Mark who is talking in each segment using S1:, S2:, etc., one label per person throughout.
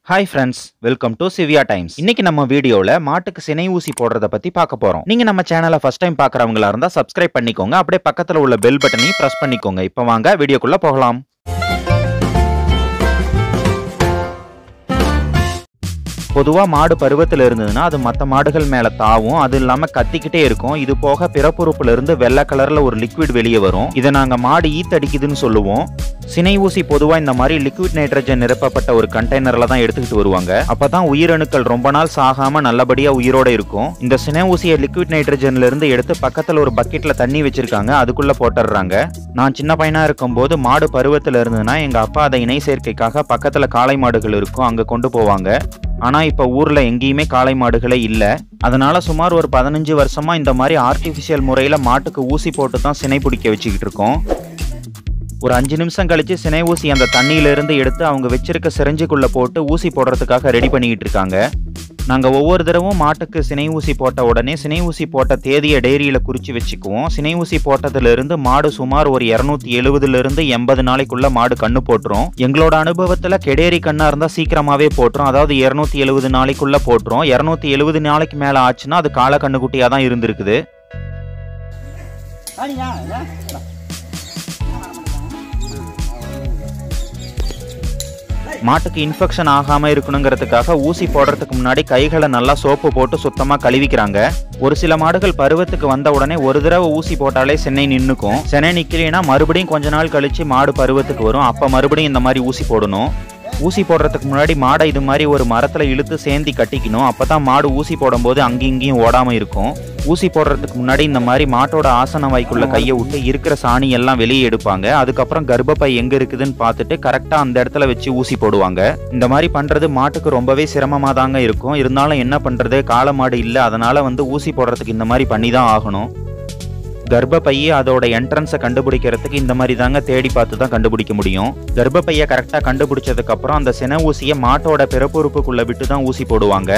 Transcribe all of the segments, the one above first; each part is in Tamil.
S1: hi friends welcome to Sepia Times இன்னைக்கு நம்ம வீடியோல மாட்டுக்கு சினை ஊசி போடுறத பத்தி பார்க்க போறோம் நீங்க நம்ம சேனலை ஃபர்ஸ்ட் டைம் பார்க்கறவங்களா இருந்தா சப்ஸ்கிரைப் பண்ணிக்கோங்க அப்படியே பக்கத்துல உள்ள பெல் பட்டனையும் பிரஸ் பண்ணிக்கோங்க இப்போ வாங்க வீடியோக்குள்ள போகலாம் பொதுவா மாடு பருவத்தில் இருந்ததுன்னா அது மற்ற மாடுகள் மேல தாவும் அது இல்லாம கத்திக்கிட்டே இருக்கும் இது போக பிறப்புறுப்புல இருந்து வெள்ளை கலர்ல ஒரு லிக்விட் வெளியே வரும் இதை நாங்க மாடு ஈத்தடிக்குதுன்னு சொல்லுவோம் சினை ஊசி பொதுவா இந்த மாதிரி லிக்விட் நைட்ரஜன் நிரப்பப்பட்ட ஒரு கண்டெய்னர்ல தான் எடுத்துக்கிட்டு வருவாங்க அப்பதான் உயிரணுக்கள் ரொம்ப நாள் சாகாம நல்லபடியா உயிரோட இருக்கும் இந்த சினை ஊசியை லிக்விட் நைட்ரஜன்ல இருந்து எடுத்து பக்கத்துல ஒரு பக்கெட்ல தண்ணி வச்சிருக்காங்க அதுக்குள்ள போட்டுடுறாங்க நான் சின்ன பையனா இருக்கும்போது மாடு பருவத்துல இருந்ததுன்னா எங்க அப்பா அதை இணை சேர்க்கைக்காக பக்கத்துல காளை மாடுகள் இருக்கும் அங்க கொண்டு போவாங்க ஆனா இப்ப ஊர்ல எங்கேயுமே காளை மாடுகளே இல்ல அதனால சுமார் ஒரு பதினஞ்சு வருஷமா இந்த மாதிரி ஆர்டிபிஷியல் முறையில மாட்டுக்கு ஊசி போட்டு தான் சினை பிடிக்க வச்சுக்கிட்டு இருக்கோம் ஒரு அஞ்சு நிமிஷம் கழிச்சு சினை ஊசி அந்த தண்ணியில இருந்து எடுத்து அவங்க வச்சிருக்க சிரஞ்சுக்குள்ள போட்டு ஊசி போடுறதுக்காக ரெடி பண்ணிக்கிட்டு இருக்காங்க நாங்க ஒவ்வொரு தடவும் மாட்டுக்கு சினை ஊசி போட்ட உடனே சினை ஊசி போட்ட தேதியை டைரியில குறிச்சு வச்சுக்குவோம் சினை ஊசி போட்டதுல இருந்து மாடு சுமார் ஒரு இருநூத்தி எழுபதுல இருந்து எண்பது நாளைக்குள்ள மாடு கண்ணு போட்டுரும் எங்களோட அனுபவத்துல கெடேரி கண்ணா இருந்தா சீக்கிரமாவே போட்டுரும் அதாவது இருநூத்தி எழுபது நாளைக்குள்ள போட்டுரும் இருநூத்தி எழுபது நாளைக்கு மேல ஆச்சுன்னா அது கால கண்ணுக்குட்டியா தான் இருந்திருக்குது மாட்டுக்கு இன்ஃபெக்ஷன் ஆகாம இருக்கணுங்கிறதுக்காக ஊசி போடுறதுக்கு முன்னாடி கைகளை நல்லா சோப்பு போட்டு சுத்தமா கழுவிக்கிறாங்க ஒரு சில மாடுகள் பருவத்துக்கு வந்த உடனே ஒரு தடவை ஊசி போட்டாலே சென்னை நின்னுக்கும் சென்னை நிக்கலைன்னா மறுபடியும் கொஞ்ச நாள் கழிச்சு மாடு பருவத்துக்கு வரும் அப்ப மறுபடியும் இந்த மாதிரி ஊசி போடணும் ஊசி போடுறதுக்கு முன்னாடி மாடை இது மாதிரி ஒரு மரத்துல இழுத்து சேந்தி கட்டிக்கணும் அப்பதான் மாடு ஊசி போடும்போது அங்கேயும் இங்கேயும் ஓடாம இருக்கும் ஊசி போடுறதுக்கு முன்னாடி இந்த மாதிரி மாட்டோட ஆசன வாய்க்குள்ள கையை விட்டு இருக்கிற சாணி எல்லாம் வெளியே எடுப்பாங்க அதுக்கப்புறம் கர்ப்பப்பை எங்க இருக்குதுன்னு பார்த்துட்டு கரெக்டா அந்த இடத்துல வச்சு ஊசி போடுவாங்க இந்த மாதிரி பண்றது மாட்டுக்கு ரொம்பவே சிரமமா தாங்க இருக்கும் இருந்தாலும் என்ன பண்றது காளை மாடு இல்ல அதனால வந்து ஊசி போடுறதுக்கு இந்த மாதிரி பண்ணி தான் ஆகணும் கர்ப்பப்பையை அதோட என்ட்ரன்ஸை கண்டுபிடிக்கிறதுக்கு இந்த மாதிரி தாங்க தேடி பார்த்து தான் கண்டுபிடிக்க முடியும் கர்ப்பப்பையை கரெக்டாக கண்டுபிடிச்சதுக்கு அப்புறம் அந்த சின ஊசியை மாட்டோட பிறப்புறுப்புக்குள்ள விட்டு தான் ஊசி போடுவாங்க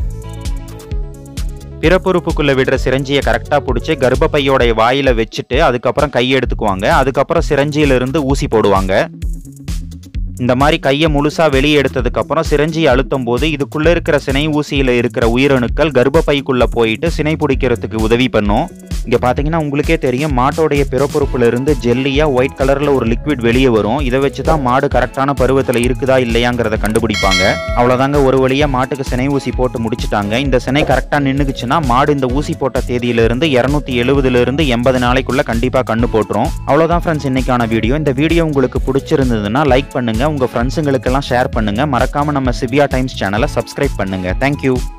S1: பிறப்புறுப்புக்குள்ள விடுற சிரஞ்சியை கரெக்டாக பிடிச்சி கர்ப்பப்பையோட வாயில வச்சுட்டு அதுக்கப்புறம் கையை எடுத்துக்குவாங்க அதுக்கப்புறம் சிரஞ்சியில இருந்து ஊசி போடுவாங்க இந்த மாதிரி கையை முழுசா வெளியே எடுத்ததுக்கு அப்புறம் சிரஞ்சியை அழுத்தும் போது இதுக்குள்ள இருக்கிற சினை ஊசியில இருக்கிற உயிரணுக்கள் கர்ப்பப்பைக்குள்ள போயிட்டு சினை பிடிக்கிறதுக்கு உதவி பண்ணும் இங்க பாத்தீங்கன்னா உங்களுக்கே தெரியும் மாட்டோடைய பிறப்புறுப்புல இருந்து ஜெல்லியா ஒயிட் கலர்ல ஒரு லிக்விட் வெளியே வரும் இதை வச்சு தான் மாடு கரெக்டான பருவத்துல இருக்குதா இல்லையாங்கிறத கண்டுபிடிப்பாங்க அவ்வளவுதாங்க ஒரு வழியா மாட்டுக்கு சினை ஊசி போட்டு முடிச்சிட்டாங்க இந்த சினை கரெக்டா நின்னுக்குச்சுன்னா மாடு இந்த ஊசி போட்ட தேதியில இருந்து இருநூத்தி எழுபதுல இருந்து எண்பது நாளைக்குள்ள கண்டிப்பா கண்ணு போட்டுரும் அவ்வளவுதான் ஃப்ரெண்ட்ஸ் இன்னைக்கான வீடியோ இந்த வீடியோ உங்களுக்கு பிடிச்சிருந்ததுன்னா லைக் பண்ணுங்க உங்க ஃப்ரெண்ட்ஸுங்களுக்கெல்லாம் ஷேர் பண்ணுங்க மறக்காம நம்ம சிபியா டைம்ஸ் சேனலை சப்ஸ்கிரைப் பண்ணுங்க தேங்க்யூ